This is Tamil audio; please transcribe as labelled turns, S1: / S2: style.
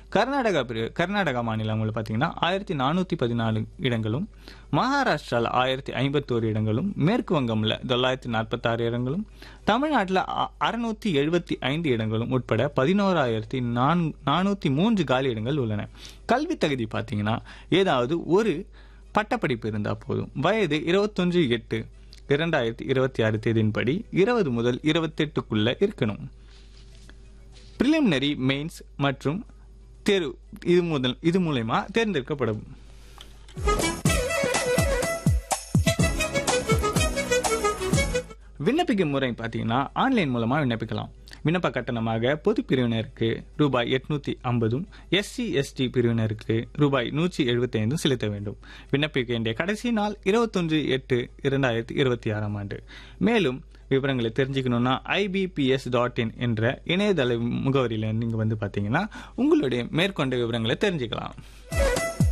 S1: கர்நாடகா பிரிவு கர்நாடகா மாநிலங்கள் பார்த்தீங்கன்னா ஆயிரத்தி நானூற்றி பதினாலு இடங்களும் மகாராஷ்டிராவில் ஆயிரத்தி ஐம்பத்தோரு இடங்களும் மேற்கு வங்கம்ல தொள்ளாயிரத்தி நாற்பத்தாறு இடங்களும் தமிழ்நாட்டில் அறுநூத்தி எழுபத்தி ஐந்து இடங்களும் உட்பட பதினோராயிரத்தி நான் நானூற்றி மூன்று காலி இடங்கள் உள்ளன கல்வி தகுதி பார்த்தீங்கன்னா ஏதாவது ஒரு பட்டப்படிப்பு இருந்தால் போதும் வயது இருபத்தொன்று எட்டு இரண்டாயிரத்தி இருபத்தி ஆறு தேதியின்படி இருபது முதல் இருபத்தெட்டுக்குள்ள இருக்கணும் பிரிலிமினரி மெயின்ஸ் மற்றும் தேர்வு இது முதல் இது மூலயமா தேர்ந்தெடுக்கப்படும் விண்ணப்பிக்கும் முறை பார்த்தீங்கன்னா ஆன்லைன் மூலமாக விண்ணப்பிக்கலாம் விண்ணப்ப கட்டணமாக பொது பிரிவினருக்கு ரூபாய் எட்நூத்தி ஐம்பதும் எஸ்சி எஸ்டி பிரிவினருக்கு ரூபாய் நூற்றி எழுபத்தி ஐந்தும் செலுத்த வேண்டும் விண்ணப்பிக்க வேண்டிய கடைசி நாள் இருபத்தொன்று எட்டு இரண்டாயிரத்தி இருபத்தி ஆறாம் ஆண்டு மேலும் விவரங்களை தெரிஞ்சுக்கணும்னா ஐபிபிஎஸ் டாட் இன் என்ற இணையதள முகவரியில் நீங்கள் வந்து பார்த்தீங்கன்னா உங்களுடைய மேற்கொண்ட விவரங்களை தெரிஞ்சுக்கலாம்